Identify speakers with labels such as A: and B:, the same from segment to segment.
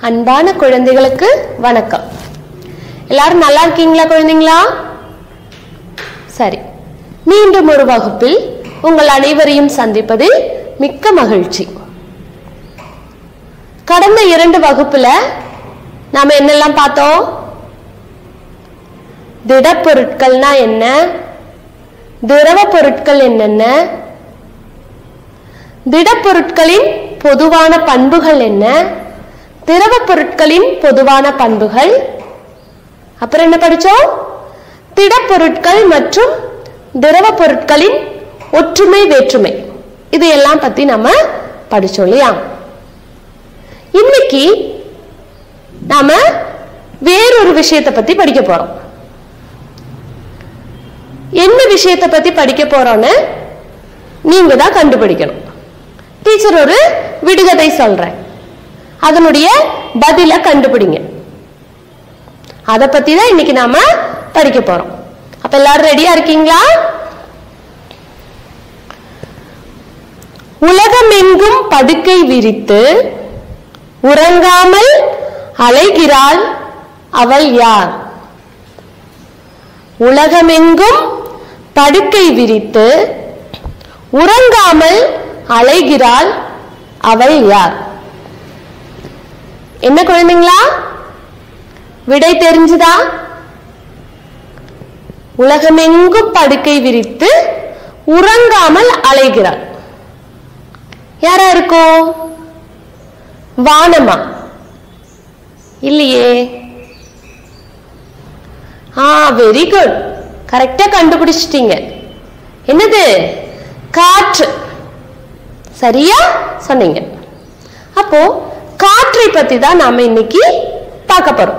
A: அன்பான குழந்தைகளுக்கு வணக்கம் எல்லாரும் நல்லா இருக்கீங்களா குழந்தைங்களா சரி மீண்டும் ஒரு வகுப்பில் உங்கள் அனைவரையும் சந்திப்பதில் மிக்க மகிழ்ச்சி கடந்த இரண்டு வகுப்புல நாம என்னெல்லாம் பார்த்தோம் திடப்பொருட்கள்னா என்ன திரவ பொருட்கள் என்னென்ன திடப்பொருட்களின் பொதுவான பண்புகள் என்ன திரவ பொருட்களின் பொதுவான பண்புகள் அப்புறம் என்ன படிச்சோம் திடப்பொருட்கள் மற்றும் திரவ பொருட்களின் ஒற்றுமை வேற்றுமை இது எல்லாம் பத்தி நம்ம படிச்சோம் இல்லையா இன்னைக்கு நாம வேறொரு விஷயத்தை பத்தி படிக்க போறோம் என்ன விஷயத்தை பத்தி படிக்க போறோம்னு நீங்க தான் கண்டுபிடிக்கணும் டீச்சர் ஒரு விடுகதை சொல்றேன் அதனுடைய பதில கண்டுபிடிங்க அத பத்தி தான் இன்னைக்கு நாம படிக்க போறோம் அப்ப எல்லாரும் ரெடியா இருக்கீங்களா உலகமெங்கும் படுக்கை விரித்து உறங்காமல் அலைகிறாள் அவள் யார் உலகமெங்கும் படுக்கை விரித்து உறங்காமல் அலைகிறாள் அவள் யார் என்ன குழந்தைங்களா விடை தெரிஞ்சுதா உலகமெங்கும் படுக்கை விரித்து உறங்காமல் அலைகிறாள் யாரா இருக்கும் வானமா இல்லையே ஆ வெரி குட் கரெக்டா கண்டுபிடிச்சிட்டீங்க என்னது காற்று சரியா சொன்னீங்க அப்போ காற்றை பத்தி தான் நாம இன்னைக்கு பார்க்க போறோம்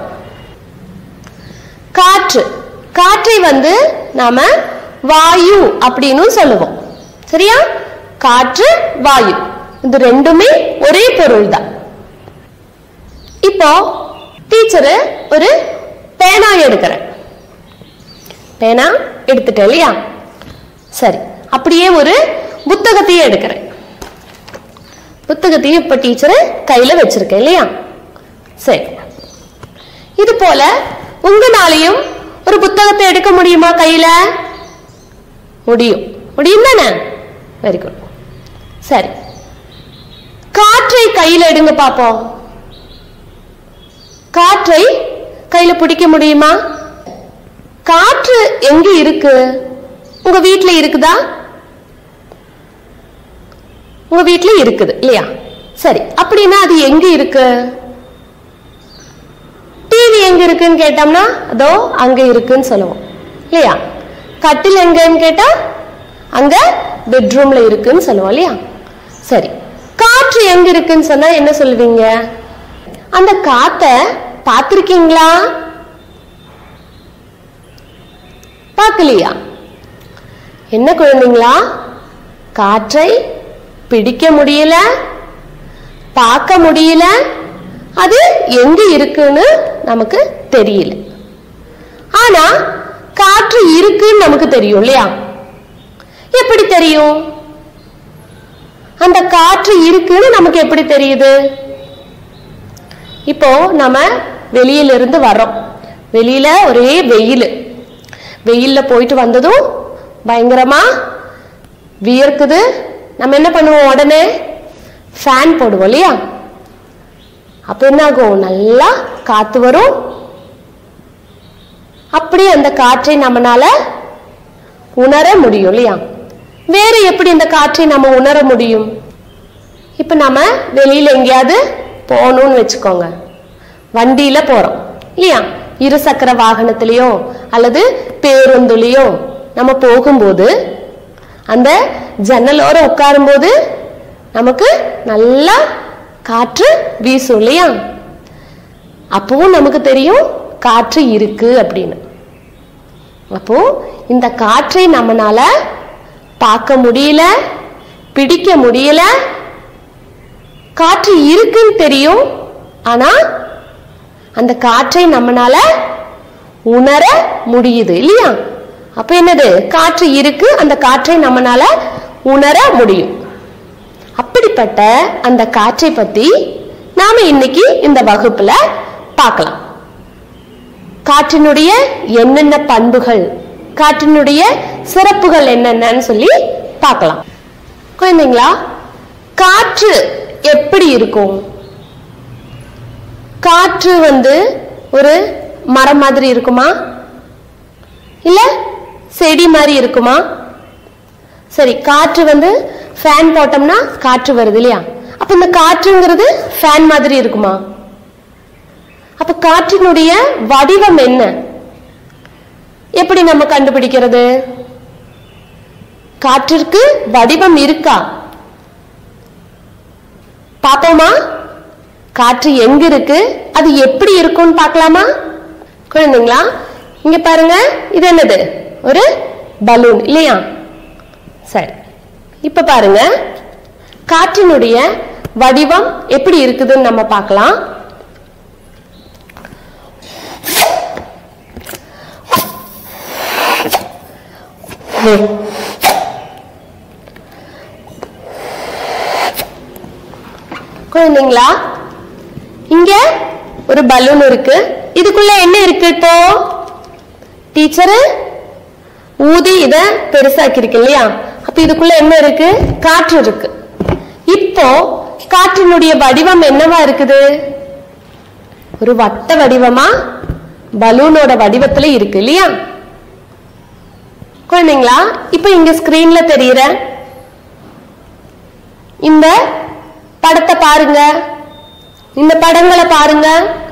A: காற்று காற்றை வந்து நாம வாயு அப்படின்னு சொல்லுவோம் சரியா காற்று வாயு இது ரெண்டுமே ஒரே பொருள் தான் இப்போ டீச்சரு ஒரு பேனா எடுக்கிறேன் பேனா எடுத்துட்டேன் இல்லையா சரி அப்படியே ஒரு புத்தகத்தையும் எடுக்கிறேன் புத்தகத்தையும் இப்ப டீச்சர் கையில வச்சிருக்கேன் இல்லையா சரி இது போல உங்களாலையும் ஒரு புத்தகத்தை எடுக்க முடியுமா கையில முடியும் முடியும் தானே வெரி குட் சரி காற்றை கையில எடுங்க பாப்போம் காற்றை கையில பிடிக்க முடியுமா காற்று எங்க இருக்கு உங்க வீட்ல இருக்குதா உங்க வீட்ல இருக்குது இல்லையா சரி அப்படின்னா அது எங்க இருக்கு டிவி எங்க இருக்குன்னு கேட்டோம்னா அதோ அங்க இருக்குன்னு சொல்லுவோம் இல்லையா கட்டில் எங்கன்னு கேட்டா அங்க பெட்ரூம்ல இருக்குன்னு சொல்லுவோம் இல்லையா சரி காற்று எங்க இருக்குன்னு சொன்னா என்ன சொல்லுவீங்க அந்த காத்த பார்த்திருக்கீங்களா பார்க்கலையா என்ன குழந்தைங்களா காற்றை பிடிக்க முடியல பார்க்க முடியல அது எங்க இருக்குன்னு நமக்கு தெரியல ஆனா காற்று இருக்குன்னு நமக்கு தெரியும் இல்லையா எப்படி தெரியும் அந்த காற்று இருக்குன்னு நமக்கு எப்படி தெரியுது இப்போ நம்ம வெளியில இருந்து வர்றோம் வெளியில ஒரே வெயில் வெயில்ல போயிட்டு வந்ததும் பயங்கரமா வியர்க்குது நம்ம என்ன பண்ணுவோம் உடனே ஃபேன் போடுவோம் இல்லையா அப்ப என்ன ஆகும் நல்லா காத்து வரும் அப்படி அந்த காற்றை நம்மனால உணர முடியும் இல்லையா வேற எப்படி இந்த காற்றை நம்ம உணர முடியும் இப்ப நம்ம வெளியில எங்கேயாவது போகணும்னு வச்சுக்கோங்க வண்டியில போறோம் இல்லையா இருசக்கர வாகனத்திலயோ அல்லது பேருந்துலயோ நம்ம போகும்போது அந்த ஜன்னலோர உட்காரும்போது நமக்கு நல்லா காற்று வீசும் இல்லையா அப்பவும் நமக்கு தெரியும் காற்று இருக்கு அப்படின்னு அப்போ இந்த காற்றை நம்மனால பார்க்க முடியல பிடிக்க முடியல காற்று இருக்குன்னு தெரியும் ஆனா அந்த காற்றை நம்மனால உணர முடியுது இல்லையா அப்ப என்னது காற்று இருக்கு அந்த காற்றை நம்மனால உணர முடியும் அப்படிப்பட்ட அந்த காற்றை பத்தி நாம இன்னைக்கு இந்த வகுப்புல பார்க்கலாம் காற்றினுடைய என்னென்ன பண்புகள் காற்றினுடைய சிறப்புகள் என்னென்னன்னு சொல்லி பார்க்கலாம் குழந்தைங்களா காற்று எப்படி இருக்கும் காற்று வந்து ஒரு மரம் மாதிரி இருக்குமா இல்ல செடி மாதிரி இருக்குமா சரி காற்று வந்து ஃபேன் போட்டோம்னா காற்று வருது இல்லையா அப்ப இந்த காற்றுங்கிறது ஃபேன் மாதிரி இருக்குமா அப்ப காற்றினுடைய வடிவம் என்ன எப்படி நம்ம கண்டுபிடிக்கிறது காற்றிற்கு வடிவம் இருக்கா பாப்போமா காற்று எங்க இருக்கு அது எப்படி இருக்கும்னு பார்க்கலாமா குழந்தைங்களா இங்க பாருங்க இது என்னது ஒரு பலூன் இல்லையா சரி இப்ப பாருங்க காற்றினுடைய வடிவம் எப்படி இருக்குதுன்னு நம்ம பார்க்கலாம் குழந்தைங்களா இங்க ஒரு பலூன் இருக்கு இதுக்குள்ள என்ன இருக்கு இப்போ டீச்சரு ஊதி இத பெருசாக்கி இருக்கு இல்லையா அப்ப இதுக்குள்ள என்ன இருக்கு காற்று இருக்கு இப்போ காற்றினுடைய வடிவம் என்னவா இருக்குது ஒரு வட்ட வடிவமா பலூனோட வடிவத்துல இருக்கு இல்லையா குழந்தைங்களா இப்ப இங்க ஸ்கிரீன்ல தெரியுற இந்த படத்தை பாருங்க இந்த படங்களை பாருங்க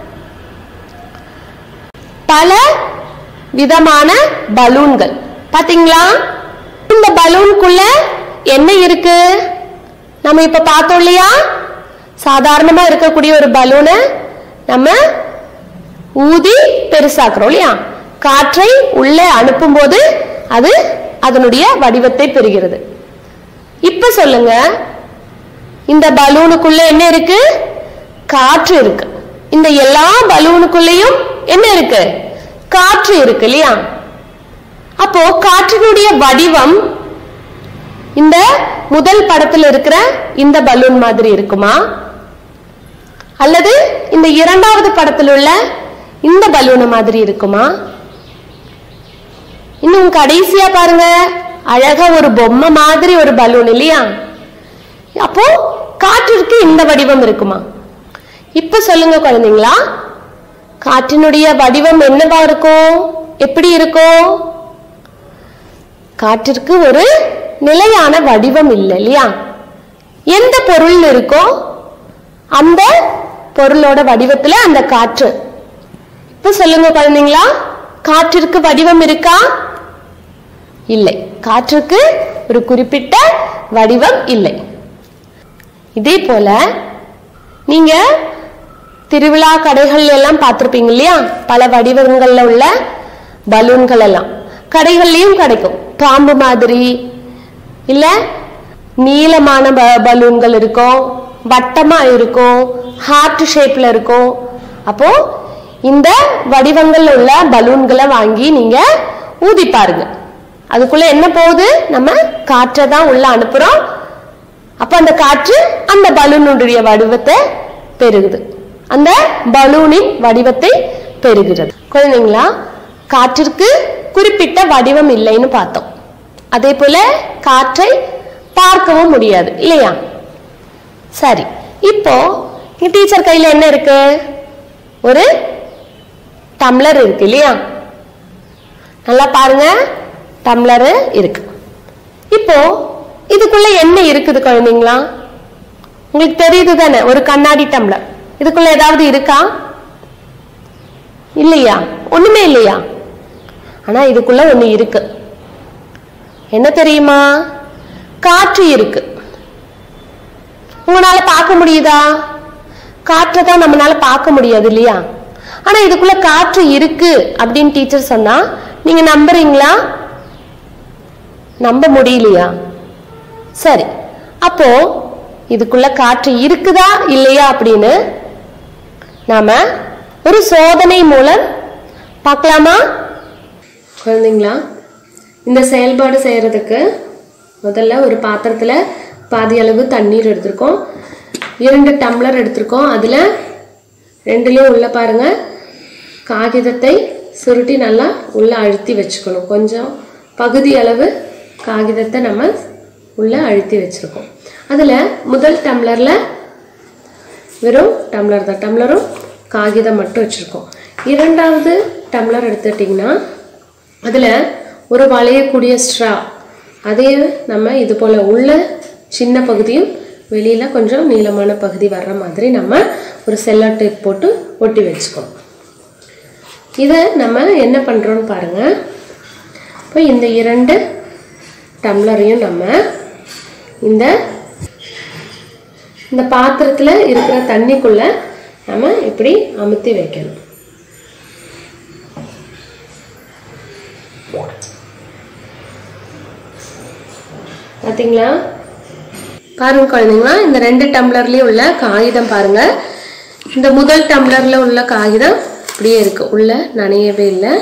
A: பல விதமான பலூன்கள் பாத்தீங்களா இந்த பலூனுக்குள்ள என்ன இருக்கு நம்ம இப்ப பார்த்தோம் இல்லையா சாதாரணமா இருக்கக்கூடிய ஒரு பலூனை நம்ம ஊதி பெருசாக்குறோம் இல்லையா காற்றை உள்ளே அனுப்பும்போது அது அதனுடைய வடிவத்தை பெறுகிறது இப்ப சொல்லுங்க இந்த பலூனுக்குள்ள என்ன இருக்கு காற்று இருக்கு இந்த எல்லா பலூனுக்குள்ளேயும் என்ன இருக்கு காற்று இருக்கு இல்லையா அப்போ காற்றினுடைய வடிவம் இந்த முதல் படத்துல இருக்கிற இந்த பலூன் மாதிரி இருக்குமா அல்லது இந்த இரண்டாவது படத்தில் உள்ள இந்த பலூன் மாதிரி இருக்குமா இன்னும் கடைசியா பாருங்க அழகா ஒரு பொம்மை மாதிரி ஒரு பலூன் இல்லையா அப்போ காற்றிற்கு இந்த வடிவம் இருக்குமா இப்ப சொல்லுங்க குழந்தைங்களா காற்றினுடைய வடிவம் என்னவா இருக்கும் எப்படி இருக்கும் காற்றிற்கு ஒரு நிலையான வடிவம் இல்லை இல்லையா எந்த பொருள் இருக்கோ அந்த பொருளோட வடிவத்துல அந்த காற்று இப்ப சொல்லுங்க குழந்தைங்களா காற்றிற்கு வடிவம் இருக்கா இல்லை காற்றுக்கு ஒரு குறிப்பிட்ட வடிவம் இல்லை இதே போல நீங்க திருவிழா கடைகள் எல்லாம் பார்த்திருப்பீங்க இல்லையா பல வடிவங்கள்ல உள்ள பலூன்கள் எல்லாம் கடைகள்லயும் கிடைக்கும் பாம்பு மாதிரி இல்ல நீளமான ப- பலூன்கள் இருக்கும் வட்டமா இருக்கும் ஹார்ட் ஷேப்ல இருக்கும் அப்போ இந்த வடிவங்கள் உள்ள பலூன்களை வாங்கி நீங்க ஊதி பாருங்க அதுக்குள்ள என்ன போகுது நம்ம காற்றை தான் உள்ள அனுப்புறோம் அப்ப அந்த காற்று அந்த பலூனுடைய வடிவத்தை பெருகுது அந்த பலூனின் வடிவத்தை பெறுகிறது குழந்தைங்களா காற்றிற்கு குறிப்பிட்ட வடிவம் இல்லைன்னு பார்த்தோம் அதே போல காற்றை பார்க்கவும் முடியாது இல்லையா சரி இப்போ டீச்சர் கையில என்ன இருக்கு ஒரு டம்ளர் இருக்கு இல்லையா நல்லா பாருங்க டம்ளர் இருக்கு இப்போ இதுக்குள்ள என்ன இருக்குது குழந்தைங்களா உங்களுக்கு தெரியுது தானே ஒரு கண்ணாடி டம்ளர் இதுக்குள்ள ஏதாவது இருக்கா இல்லையா ஒண்ணுமே இல்லையா ஆனா இதுக்குள்ள ஒண்ணு இருக்கு என்ன தெரியுமா காற்று இருக்கு உங்களால பார்க்க முடியுதா காற்றை தான் நம்மளால பார்க்க முடியாது இல்லையா ஆனா இதுக்குள்ள காற்று இருக்கு அப்படின்னு டீச்சர் சொன்னா நீங்க நம்புறீங்களா நம்ப முடியலையா சரி அப்போ இதுக்குள்ள காற்று இருக்குதா இல்லையா அப்படின்னு நாம ஒரு சோதனை மூலம் பார்க்கலாமா குழந்தைங்களா இந்த செயல்பாடு செய்யறதுக்கு முதல்ல ஒரு பாத்திரத்துல பாதி அளவு தண்ணீர் எடுத்திருக்கோம் இரண்டு டம்ளர் எடுத்திருக்கோம் அதில் ரெண்டுலேயும் உள்ள பாருங்க காகிதத்தை சுருட்டி நல்லா உள்ள அழுத்தி வச்சுக்கணும் கொஞ்சம் பகுதி அளவு காகிதத்தை நம்ம உள்ள அழுத்தி வச்சிருக்கோம் அதில் முதல் டம்ளரில் வெறும் டம்ளர் தான் டம்ளரும் காகிதம் மட்டும் வச்சுருக்கோம் இரண்டாவது டம்ளர் எடுத்துட்டிங்கன்னா அதில் ஒரு வளையக்கூடிய ஸ்ட்ரா அதையும் நம்ம இது போல் உள்ள சின்ன பகுதியும் வெளியில் கொஞ்சம் நீளமான பகுதி வர்ற மாதிரி நம்ம ஒரு செல்லோ டேப் போட்டு ஒட்டி வச்சுக்கோம் இதை நம்ம என்ன பண்ணுறோன்னு பாருங்கள் இப்போ இந்த இரண்டு டம்ளரையும் நம்ம இந்த இந்த பாத்திரத்தில் இருக்கிற தண்ணிக்குள்ள நம்ம இப்படி அமுத்தி வைக்கணும் பார்த்தீங்களா பாருங்க குழந்தைங்களா இந்த ரெண்டு டம்ளர்லயும் உள்ள காகிதம் பாருங்க இந்த முதல் டம்ளர்ல உள்ள காகிதம் இப்படியே இருக்கு உள்ள நனையவே இல்லை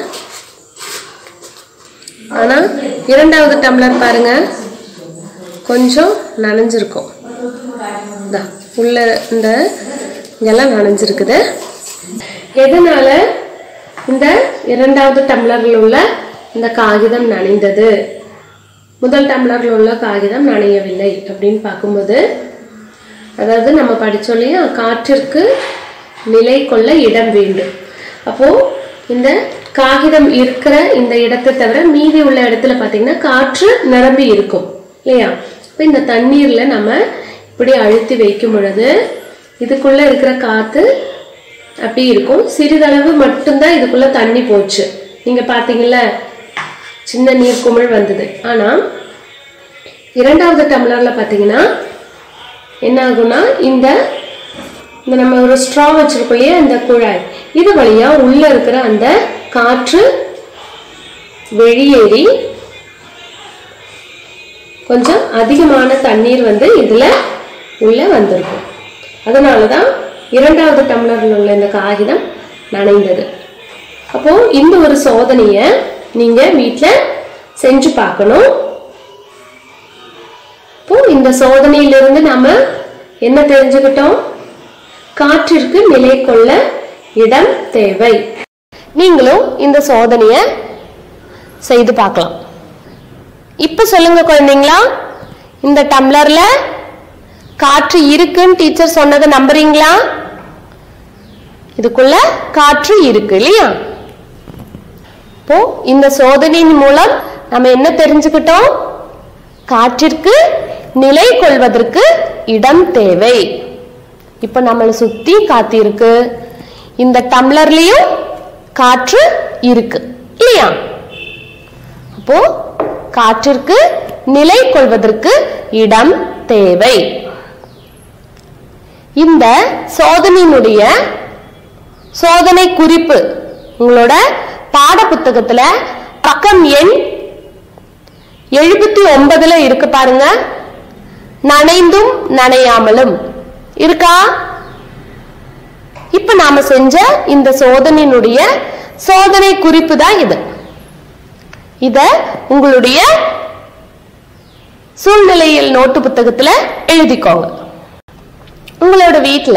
A: ஆனா இரண்டாவது டம்ளர் பாருங்க கொஞ்சம் நனைஞ்சிருக்கும் இந்தா, உள்ள இந்த இங்கெல்லாம் நனைஞ்சிருக்குது எதனால இந்த இரண்டாவது டம்ளரில் உள்ள இந்த காகிதம் நனைந்தது முதல் டம்ளரில் உள்ள காகிதம் நனையவில்லை அப்படின்னு பார்க்கும்போது அதாவது நம்ம படிச்சோம் இல்லையா காற்றிற்கு நிலை கொள்ள இடம் வேண்டும் அப்போ இந்த காகிதம் இருக்கிற இந்த இடத்தை தவிர மீதி உள்ள இடத்துல பார்த்தீங்கன்னா காற்று நிரம்பி இருக்கும் இல்லையா இப்போ இந்த தண்ணீர்ல நம்ம இப்படி அழுத்தி வைக்கும் பொழுது இதுக்குள்ள இருக்கிற காத்து அப்படி இருக்கும் சிறிதளவு மட்டும்தான் இதுக்குள்ள தண்ணி போச்சு நீங்க பாத்தீங்கல்ல சின்ன நீர் குமிழ் வந்தது ஆனா இரண்டாவது டம்ளர்ல பாத்தீங்கன்னா என்ன ஆகும்னா இந்த இந்த நம்ம ஒரு ஸ்ட்ரா வச்சிருக்கோம் இல்லையா இந்த குழாய் இது வழியா உள்ள இருக்கிற அந்த காற்று வெளியேறி கொஞ்சம் அதிகமான தண்ணீர் வந்து இதுல உள்ள வந்திருக்கும் அதனால தான் இரண்டாவது டம்ளர்ல உள்ள இந்த காகிதம் நனைந்தது அப்போ இந்த ஒரு சோதனையை நீங்க வீட்ல செஞ்சு பார்க்கணும் இப்போ இந்த சோதனையிலிருந்து நாம என்ன தெரிஞ்சுக்கிட்டோம் காற்றிற்கு நிலை கொள்ள இடம் தேவை நீங்களும் இந்த சோதனைய செய்து பார்க்கலாம் இப்ப சொல்லுங்க குழந்தைங்களா இந்த டம்ளர்ல காற்று இருக்குன்னு டீச்சர் சொன்னதை நம்புறீங்களா இதுக்குள்ள காற்று இருக்கு இல்லையா இப்போ இந்த சோதனையின் மூலம் நம்ம என்ன தெரிஞ்சுக்கிட்டோம் காற்றிற்கு நிலை கொள்வதற்கு இடம் தேவை இப்ப நம்மளை சுத்தி காத்து இருக்கு இந்த டம்ளர்லயும் காற்று இருக்கு இல்லையா அப்போ காற்றிற்கு நிலை கொள்வதற்கு இடம் தேவை இந்த சோதனையினுடைய சோதனை குறிப்பு உங்களோட பாட புத்தகத்துல பக்கம் எண் எழுபத்தி ஒன்பதுல இருக்கு பாருங்க நனைந்தும் நனையாமலும் இருக்கா இப்ப நாம செஞ்ச இந்த சோதனையினுடைய சோதனை குறிப்பு தான் இது இத உங்களுடைய சூழ்நிலையில் நோட்டு புத்தகத்துல எழுதிக்கோங்க உங்களோட வீட்ல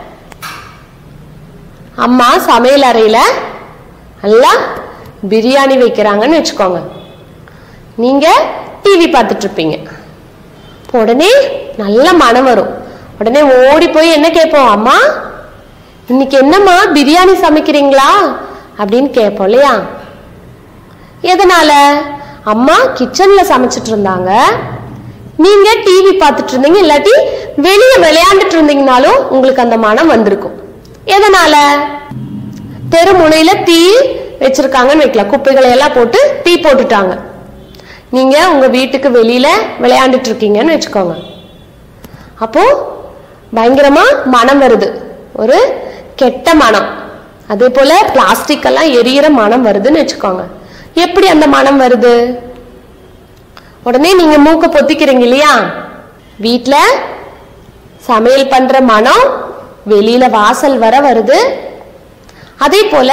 A: அம்மா சமையல் அறையில நல்லா பிரியாணி வைக்கிறாங்கன்னு வச்சுக்கோங்க நீங்க டிவி பார்த்துட்டு இருப்பீங்க அப்ப உடனே நல்ல மனம் வரும் உடனே ஓடி போய் என்ன கேட்போம் அம்மா இன்னைக்கு என்னம்மா பிரியாணி சமைக்கிறீங்களா அப்படின்னு கேட்போம் இல்லையா எதனால அம்மா கிச்சன்ல சமைச்சிட்டு இருந்தாங்க நீங்க டிவி பார்த்துட்டு இருந்தீங்க இல்லாட்டி வெளியே விளையாண்டுட்டு இருந்தீங்கனாலும் உங்களுக்கு அந்த மனம் வந்திருக்கும் எதனால தெருமுனையில தீ வச்சிருக்காங்கன்னு வைக்கலாம் குப்பைகளை எல்லாம் போட்டு தீ போட்டுட்டாங்க நீங்க உங்க வீட்டுக்கு வெளியில விளையாண்டுட்டு இருக்கீங்கன்னு வச்சுக்கோங்க அப்போ பயங்கரமா மனம் வருது ஒரு கெட்ட மனம் அதே போல பிளாஸ்டிக் எல்லாம் எரியிற மனம் வருதுன்னு வச்சுக்கோங்க எப்படி அந்த மனம் வருது உடனே நீங்க மூக்க பொத்திக்கிறீங்க இல்லையா வீட்ல சமையல் பண்ற மனம் வெளியில வாசல் வர வருது அதே போல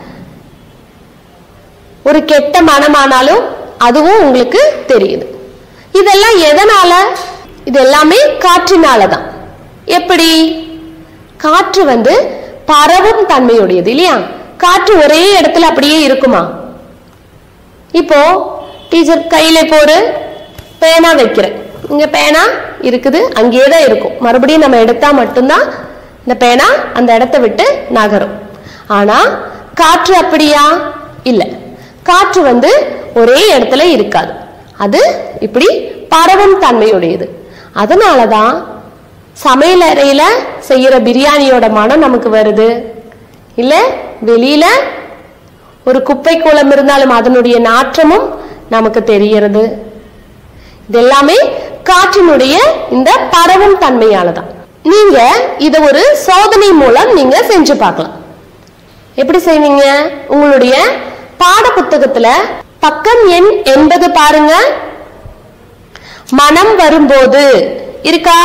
A: ஒரு கெட்ட மனமானாலும் அதுவும் உங்களுக்கு தெரியுது இதெல்லாம் எதனால இது எல்லாமே காற்றினால தான் எப்படி காற்று வந்து பரவும் தன்மையுடையது இல்லையா காற்று ஒரே இடத்துல அப்படியே இருக்குமா இப்போ டீச்சர் கையில இப்போ ஒரு பேனா வைக்கிறேன் இங்க பேனா இருக்குது அங்கேயே தான் இருக்கும் மறுபடியும் நம்ம எடுத்தா மட்டும்தான் இந்த பேனா அந்த இடத்த விட்டு நகரும் ஆனா காற்று அப்படியா இல்ல காற்று வந்து ஒரே இடத்துல இருக்காது அது இப்படி பரவும் தன்மையுடையது அதனாலதான் சமையல் அறையில செய்யற பிரியாணியோட மனம் நமக்கு வருது இல்ல வெளியில ஒரு குப்பை கூலம் இருந்தாலும் அதனுடைய நாற்றமும் நமக்கு தெரிகிறது இது எல்லாமே காற்றினுடைய இந்த பரவும் தன்மையால தான் நீங்க இத ஒரு சோதனை மூலம் நீங்க செஞ்சு பார்க்கலாம் எப்படி செய்வீங்க உங்களுடைய பாட புத்தகத்துல பக்கம் எண் எண்பது பாருங்க மனம் வரும்போது இருக்கா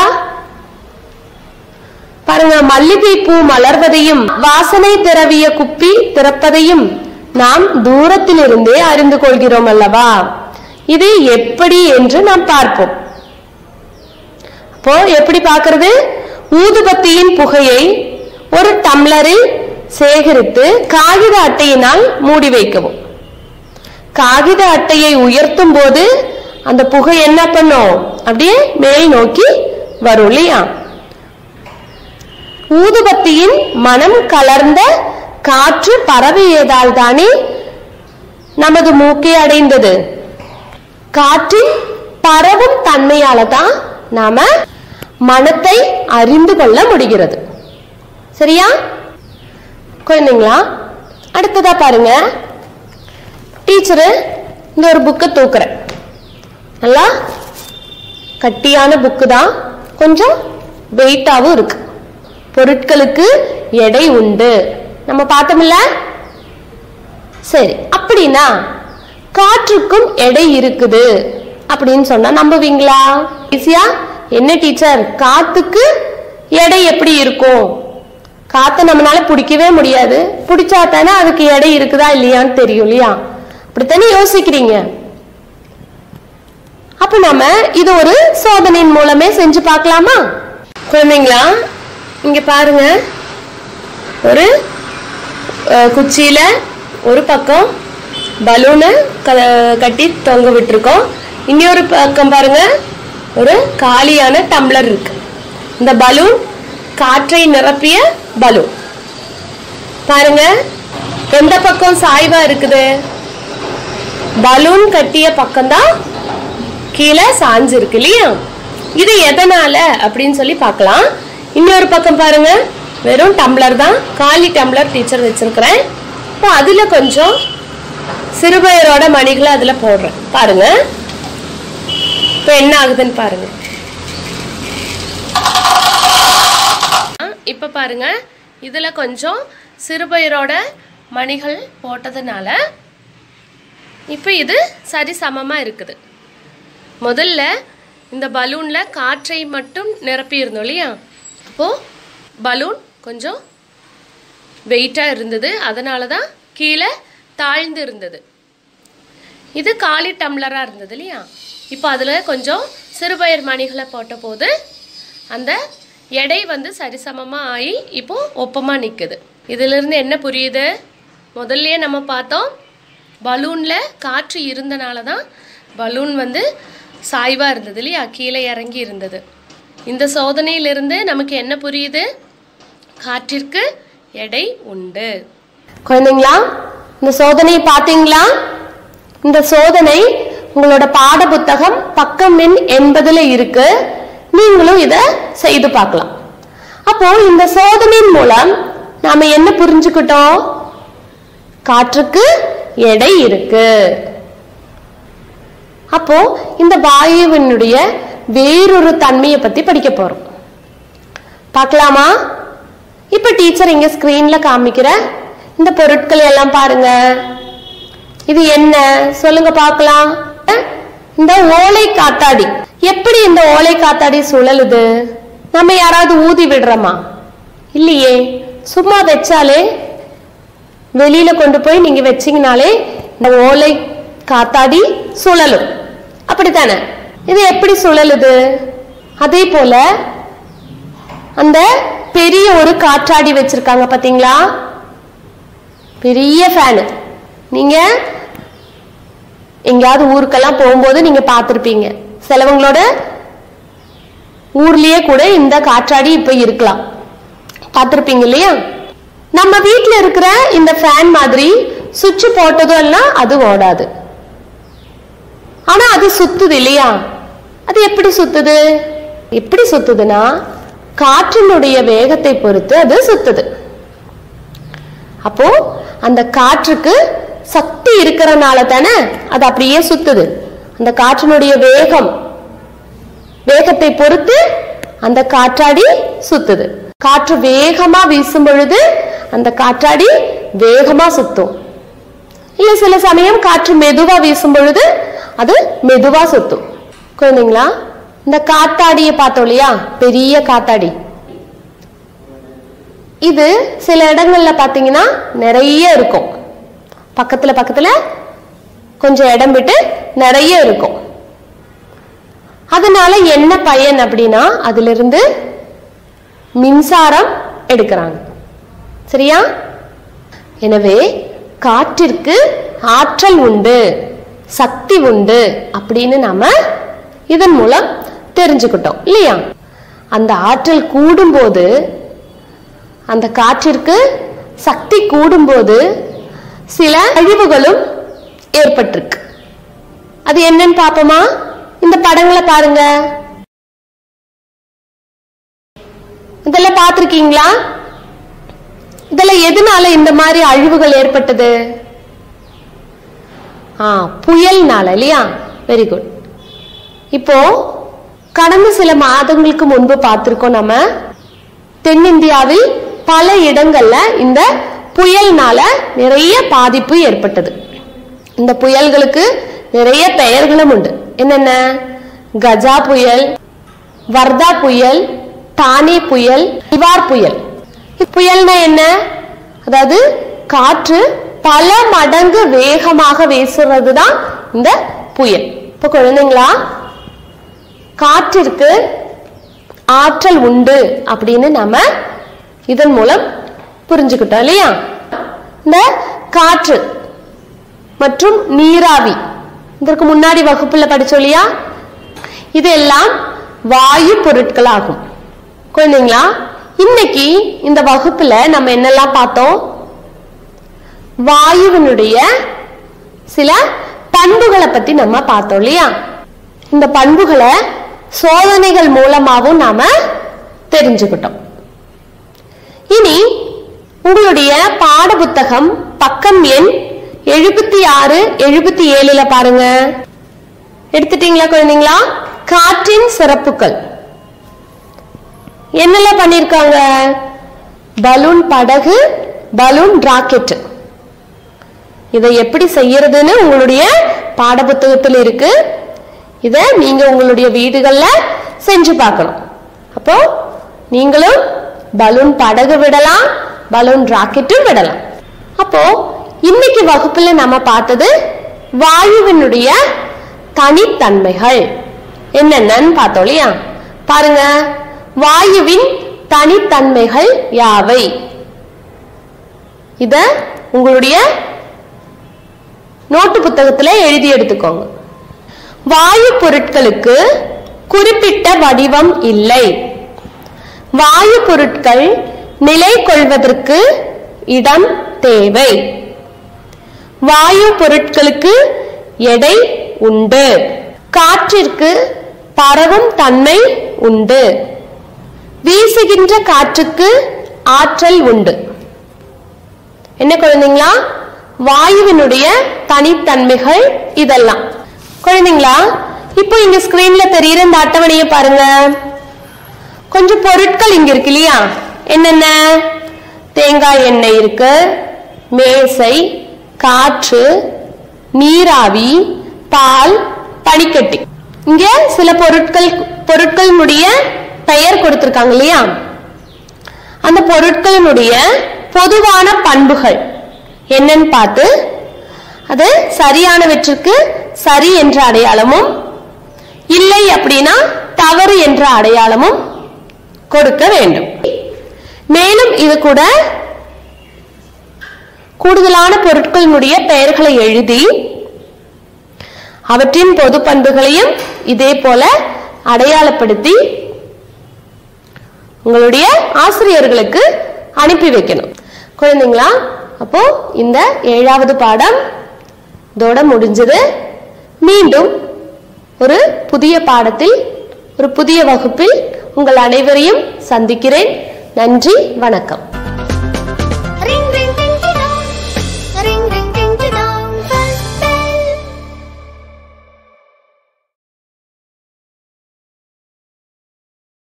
A: பாருங்க மல்லிகை பூ மலர்வதையும் வாசனை திரவிய குப்பி திறப்பதையும் நாம் தூரத்திலிருந்தே அறிந்து கொள்கிறோம் அல்லவா இது எப்படி என்று நாம் பார்ப்போம் அப்போ எப்படி பார்க்கிறது ஊதுபத்தியின் புகையை ஒரு டம்ளரில் சேகரித்து காகித அட்டையினால் மூடி வைக்கவும் காகித அட்டையை உயர்த்தும் போது அந்த புகை என்ன பண்ணும் அப்படியே மேல் நோக்கி வரும் இல்லையா ஊதுபத்தியின் மனம் கலர்ந்த காற்று பரவியதால் தானே நமது மூக்கை அடைந்தது காற்றின் பரவும் தன்மையால தான் நாம மனத்தை அறிந்து கொள்ள முடிகிறது சரியா குழந்தைங்களா அடுத்ததா பாருங்க டீச்சரு இந்த ஒரு புக்கை தூக்குறேன் நல்லா கட்டியான புக்கு தான் கொஞ்சம் வெயிட்டாவும் இருக்கு பொருட்களுக்கு எடை உண்டு நம்ம பார்த்தோம்ல சரி அப்படின்னா காற்றுக்கும் எடை இருக்குது அப்படின்னு சொன்னா நம்புவீங்களா ஈஸியா என்ன டீச்சர் காத்துக்கு எடை எப்படி இருக்கும் காத்தை நம்மளால பிடிக்கவே முடியாது பிடிச்சா தானே அதுக்கு எடை இருக்குதா இல்லையான்னு தெரியும் இல்லையா அப்படித்தானே யோசிக்கிறீங்க அப்ப நம்ம இது ஒரு சோதனையின் மூலமே செஞ்சு பார்க்கலாமா குழந்தைங்களா இங்க பாருங்க ஒரு அஹ், குச்சியில ஒரு பக்கம் பலூனை கட்டி தொங்க விட்டுருக்கோம் இன்னொரு பக்கம் பாருங்க ஒரு காலியான டம்ளர் இருக்கு இந்த பலூன் காற்றை நிரப்பிய பலூன் பாருங்க எந்த பக்கம் சாய்வா இருக்குது பலூன் கட்டிய பக்கம்தான் கீழே சாஞ்சு இருக்கு இல்லையா இது எதனால அப்படின்னு சொல்லி பார்க்கலாம் இன்னொரு பக்கம் பாருங்க வெறும் டம்ளர் தான் காலி டம்ளர் டீச்சர் வச்சிருக்கிறேன் இப்போ அதுல கொஞ்சம் சிறுபயரோட மணிகளை அதுல போடுறேன் பாருங்க இப்போ என்ன ஆகுதுன்னு பாருங்க ஆ, இப்ப பாருங்க இதுல கொஞ்சம் சிறுபயிரோட மணிகள் போட்டதுனால இப்போ இது சரி சமமா இருக்குது முதல்ல இந்த பலூன்ல காற்றை மட்டும் நிரப்பி இருந்தோம் இல்லையா அப்போ பலூன் கொஞ்சம் வெயிட்டா இருந்தது அதனால தான் கீழே தாழ்ந்து இருந்தது இது காலி டம்ளரா இருந்தது இல்லையா இப்போ அதுல கொஞ்சம் சிறுபயிர் மணிகளை போட்ட போது அந்த எடை வந்து சரிசமமா ஆகி இப்போ ஒப்பமா நிக்குது இதுல இருந்து என்ன புரியுது முதல்லயே நம்ம பார்த்தோம் பலூன்ல காற்று இருந்தனால தான் பலூன் வந்து சாய்வா இருந்தது இல்லையா கீழே இறங்கி இருந்தது இந்த சோதனையிலிருந்து நமக்கு என்ன புரியுது காற்றிற்கு எடை உண்டு குழந்தைங்களா இந்த சோதனை பார்த்தீங்களா இந்த சோதனை உங்களோட பாட புத்தகம் பக்கம் எண் எண்பதுல இருக்கு நீங்களும் இத செய்து பார்க்கலாம் அப்போ இந்த சோதனையின் மூலம் நாம என்ன புரிஞ்சுக்கிட்டோம் காற்றுக்கு எடை இருக்கு அப்போ இந்த வாயுவினுடைய வேறொரு தன்மையை பத்தி படிக்க போறோம் பார்க்கலாமா இப்ப டீச்சர் இங்க ஸ்கிரீன்ல காமிக்கிற இந்த பொருட்கள் எல்லாம் பாருங்க இது என்ன சொல்லுங்க பார்க்கலாம் அஹ், இந்த ஓலை காத்தாடி எப்படி இந்த ஓலை காத்தாடி சுழலுது நம்ம யாராவது ஊதி விடுறோமா இல்லையே சும்மா வச்சாலே வெளியில கொண்டு போய் நீங்க வச்சீங்கனாலே இந்த ஓலை காத்தாடி சுழலும் அப்படித்தானே இது எப்படி சுழலுது அதே போல அந்த பெரிய ஒரு காற்றாடி வச்சிருக்காங்க பாத்தீங்களா பெரிய ஃபேனு நீங்க எங்கேயாவது ஊருக்கெல்லாம் போகும்போது நீங்க பார்த்திருப்பீங்க சிலவங்களோட ஊர்லயே கூட இந்த காற்றாடி இப்ப இருக்கலாம் பார்த்திருப்பீங்க இல்லையா நம்ம வீட்ல இருக்கிற இந்த ஃபேன் மாதிரி சுவிட்ச் போட்டதும் எல்லாம் அது ஓடாது ஆனா அது சுத்துது இல்லையா அது எப்படி சுத்துது எப்படி சுத்துதுன்னா காற்றினுடைய வேகத்தை பொறுத்து அது சுத்துது அப்போ அந்த காற்றுக்கு சக்தி இருக்கிறனால தானே அது அப்படியே சுத்துது அந்த காற்றினுடைய வேகம் வேகத்தை பொறுத்து அந்த காற்றாடி சுத்துது காற்று வேகமா வீசும் பொழுது அந்த காற்றாடி வேகமா சுத்தும் இல்ல சில சமயம் காற்று மெதுவா வீசும் பொழுது அது மெதுவா சுத்தும் குழந்தைங்களா இந்த காத்தாடியை பார்த்தோம் இல்லையா பெரிய காத்தாடி இது சில இடங்கள்ல பாத்தீங்கன்னா நிறைய இருக்கும் பக்கத்துல பக்கத்துல கொஞ்சம் இடம் விட்டு நிறைய இருக்கும் அதனால என்ன பயன் அப்படின்னா அதுல இருந்து மின்சாரம் எடுக்கிறாங்க சரியா எனவே காற்றிற்கு ஆற்றல் உண்டு சக்தி உண்டு அப்படின்னு நாம இதன் மூலம் தெரிஞ்சுக்கிட்டோம் இல்லையா அந்த ஆற்றல் கூடும்போது அந்த காற்றிற்கு சக்தி கூடும்போது சில அழிவுகளும் ஏற்பட்டிருக்கு அது என்னன்னு பாப்போமா இந்த படங்களை பாருங்க இதெல்லாம் பார்த்திருக்கீங்களா இதெல்லாம் எதனால இந்த மாதிரி அழிவுகள் ஏற்பட்டது ஆ புயல்னால இல்லையா வெரி குட் இப்போ கடந்த சில மாதங்களுக்கு முன்பு பார்த்திருக்கோம் நம்ம தென்னிந்தியாவில் பல இடங்கள்ல இந்த புயல்னால நிறைய பாதிப்பு ஏற்பட்டது இந்த புயல்களுக்கு நிறைய பெயர்களும் உண்டு என்னென்ன கஜா புயல் வர்தா புயல் தானே புயல் இவார் புயல் புயல்னா என்ன அதாவது காற்று பல மடங்கு வேகமாக வீசுறது தான் இந்த புயல் இப்போ குழந்தைங்களா காற்றிற்கு ஆற்றல் உண்டு அப்படின்னு நாம இதன் மூலம் புரிஞ்சுக்கிட்டோம் இல்லையா இந்த காற்று மற்றும் நீராவி இதற்கு முன்னாடி வகுப்புல படிச்சோம் இல்லையா இதெல்லாம் வாயு பொருட்கள் ஆகும் குழந்தைங்களா இன்னைக்கு இந்த வகுப்புல நம்ம என்னெல்லாம் பார்த்தோம் வாயுவினுடைய சில பண்புகளை பத்தி நம்ம பார்த்தோம் இல்லையா இந்த பண்புகளை சோதனைகள் மூலமாவும் நாம தெரிஞ்சுக்கிட்டோம் இனி உங்களுடைய பாட புத்தகம் பக்கம் எண் எழுபத்தி ஆறு எழுபத்தி ஏழுல பாருங்க எடுத்துட்டீங்களா குழந்தைங்களா காற்றின் சிறப்புகள் என்னெல்லாம் பண்ணிருக்காங்க பலூன் படகு பலூன் ராக்கெட் இதை எப்படி செய்யறதுன்னு உங்களுடைய பாடப்புத்தகத்தில் இருக்கு இதை நீங்க உங்களுடைய வீடுகள்ல செஞ்சு பார்க்கணும் அப்போ நீங்களும் பலூன் படகு விடலாம் பலூன் ராக்கெட்டும் விடலாம் அப்போ இன்னைக்கு வகுப்புல நம்ம பார்த்தது வாயுவினுடைய தனித்தன்மைகள் என்னென்னன்னு பார்த்தோம் இல்லையா பாருங்க வாயுவின் தனித்தன்மைகள் யாவை இத உங்களுடைய நோட்டு புத்தகத்துல எழுதி எடுத்துக்கோங்க வாயு பொருட்களுக்கு குறிப்பிட்ட வடிவம் இல்லை வாயு பொருட்கள் நிலை கொள்வதற்கு இடம் தேவை வாயு பொருட்களுக்கு எடை உண்டு காற்றிற்கு பரவும் தன்மை உண்டு வீசுகின்ற காற்றுக்கு ஆற்றல் உண்டு என்ன குழந்தைங்களா வாயுவினுடைய தனித்தன்மைகள் இதெல்லாம் குழந்தைங்களா இப்போ இங்க ஸ்கிரீன்ல தெரியுற இந்த அட்டவணையை பாருங்க கொஞ்சம் பொருட்கள் இங்க இருக்கு இல்லையா என்னென்ன தேங்காய் எண்ணெய் இருக்கு மேசை காற்று நீராவி பால் பனிக்கட்டி இங்க சில பொருட்கள் பொருட்களினுடைய பெயர் கொடுத்திருக்காங்க இல்லையா அந்த பொருட்களினுடைய பொதுவான பண்புகள் என்னன்னு பார்த்து அது சரியானவற்றிற்கு சரி என்ற அடையாளமும் இல்லை அப்படின்னா தவறு என்ற அடையாளமும் கொடுக்க வேண்டும் மேலும் இது கூட கூடுதலான பொருட்களினுடைய பெயர்களை எழுதி அவற்றின் பொது பண்புகளையும் இதே போல அடையாளப்படுத்தி உங்களுடைய ஆசிரியர்களுக்கு அனுப்பி வைக்கணும் குழந்தைங்களா அப்போ இந்த ஏழாவது பாடம் இதோட முடிஞ்சது மீண்டும் ஒரு புதிய பாடத்தில் ஒரு புதிய வகுப்பில் உங்கள் அனைவரையும் சந்திக்கிறேன் நன்றி வணக்கம்